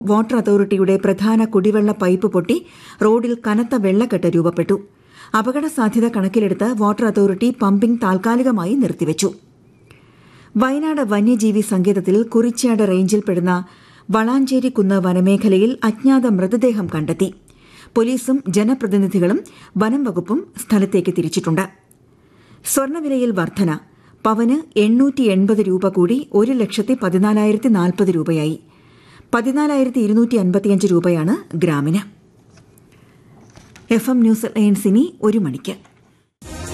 water അതോറിറ്റിയുടെ പ്രധാന കുടിവെള്ള പൈപ്പ് പൊട്ടി റോഡിൽ കനത്ത വെള്ളക്കെട്ട് രൂപപ്പെട്ടു അപകട സാധ്യത കണക്കിലെടുത്ത് വാട്ടർ അതോറിറ്റി പമ്പിംഗ് താൽക്കാലികമായി നിർത്തിവച്ചു വയനാട് വന്യജീവി സങ്കേതത്തിൽ കുറിച്യാട് റേഞ്ചിൽപ്പെടുന്ന വളാഞ്ചേരി കുന്ന് വനമേഖലയിൽ അജ്ഞാത മൃതദേഹം കണ്ടെത്തി പോലീസും ജനപ്രതിനിധികളും വനം വകുപ്പും സ്ഥലത്തേക്ക് തിരിച്ചിട്ടുണ്ട് സ്വർണ്ണവിലയിൽ വർധന പവന് എണ്ണൂറ്റി എൺപത് രൂപ കൂടി ഒരു ലക്ഷത്തി പതിനാലായിരത്തി നാൽപ്പത് രൂപയായി പതിനാലായിരത്തി ഇരുന്നൂറ്റി അൻപത്തിയഞ്ച് രൂപയാണ് ഗ്രാമിന് എഫ് എം ന്യൂസ് ലൈൻസ് ഇനി ഒരു മണിക്ക്